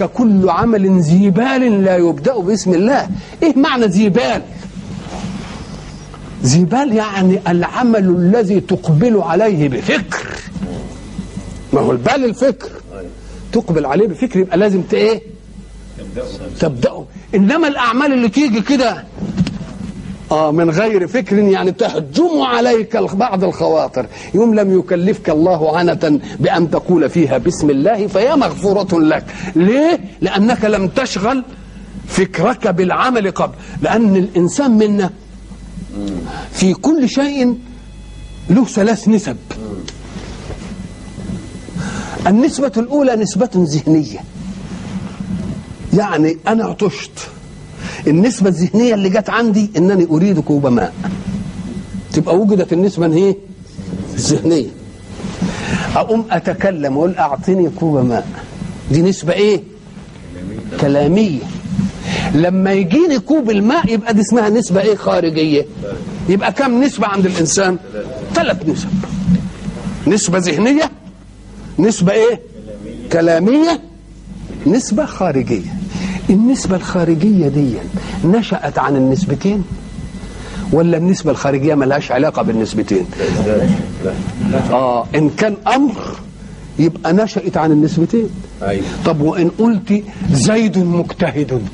كل عمل ذي بال لا يبدأ باسم الله ايه معنى ذي بال ذي بال يعني العمل الذي تقبل عليه بفكر ما هو البال الفكر تقبل عليه بفكر يبقى لازم ت- ايه تبدأه انما الاعمال اللي تيجي كده اه من غير فكر يعني تهجم عليك بعض الخواطر يوم لم يكلفك الله عنة بأن تقول فيها بسم الله فهي مغفورة لك ليه؟ لأنك لم تشغل فكرك بالعمل قبل لأن الإنسان منا في كل شيء له ثلاث نسب النسبة الأولى نسبة ذهنية يعني أنا عطشت النسبة الذهنية اللي جت عندي إنني أريد كوب ماء تبقى وجدت النسبة هي الذهنية أقوم أتكلم وأقول أعطني كوب ماء دي نسبة إيه؟ كلامية لما يجيني كوب الماء يبقى دي اسمها نسبة إيه خارجية يبقى كم نسبة عند الإنسان؟ ثلاث نسب نسبة ذهنية نسبة إيه؟ كلامية نسبة خارجية النسبة الخارجية دي نشأت عن النسبتين ولا النسبة الخارجية ملهاش علاقة بالنسبتين آه إن كان أمر يبقى نشأت عن النسبتين أيوة. طب وإن قلت زيد مجتهد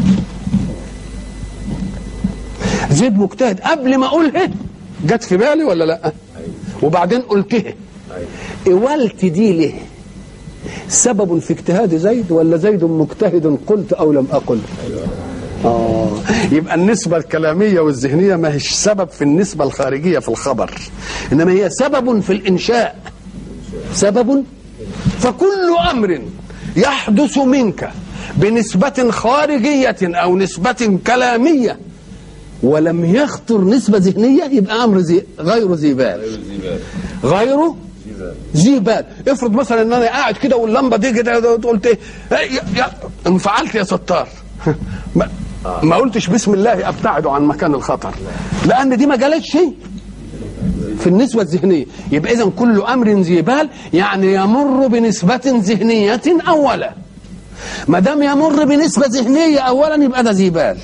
زيد مجتهد قبل ما أقولها جت في بالي ولا لا وبعدين قلتها قولت دي ليه سبب في اجتهاد زيد ولا زيد مجتهد قلت او لم اقل آه يبقى النسبة الكلامية والذهنية ما هيش سبب في النسبة الخارجية في الخبر إنما هي سبب في الإنشاء سبب فكل أمر يحدث منك بنسبة خارجية أو نسبة كلامية ولم يخطر نسبة ذهنية يبقى أمر زي غير ذي بال غيره ذي بال افرض مثلا ان انا قاعد كده واللمبه دي كده قلت ايه يا- يا- انفعلت يا ستار ما, ما قلتش بسم الله ابتعد عن مكان الخطر لان دي ما جالتش شيء في النسبة الذهنية يبقى إذا كل أمر ذي بال يعني يمر بنسبة ذهنية أولا ما دام يمر بنسبة ذهنية أولا يبقى ده ذي بال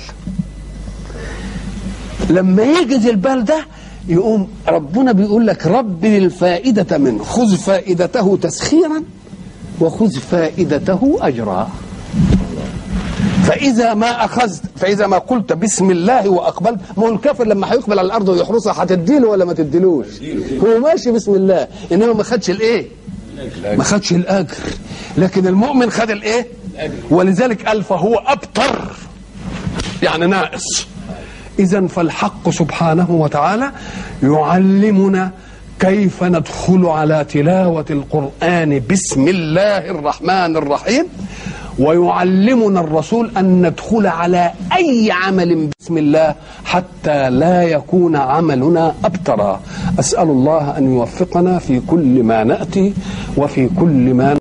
لما يجي ذي البال ده يقوم ربنا بيقول لك ربي الفائدة منه خذ فائدته تسخيرا وخذ فائدته أجرا فإذا ما أخذت فإذا ما قلت بسم الله وأقبلت ما هو الكافر لما هيقبل على الأرض ويحرسها هتديله ولا ما تديلوش هو ماشي بسم الله إنما ما خدش الإيه ما خدش الأجر لكن المؤمن خد الإيه ولذلك قال فهو أبتر يعني ناقص إذا فالحق سبحانه وتعالى يعلمنا كيف ندخل على تلاوة القرآن بسم الله الرحمن الرحيم ويعلمنا الرسول أن ندخل على أي عمل بسم الله حتى لا يكون عملنا أبترا أسأل الله أن يوفقنا في كل ما نأتي وفي كل ما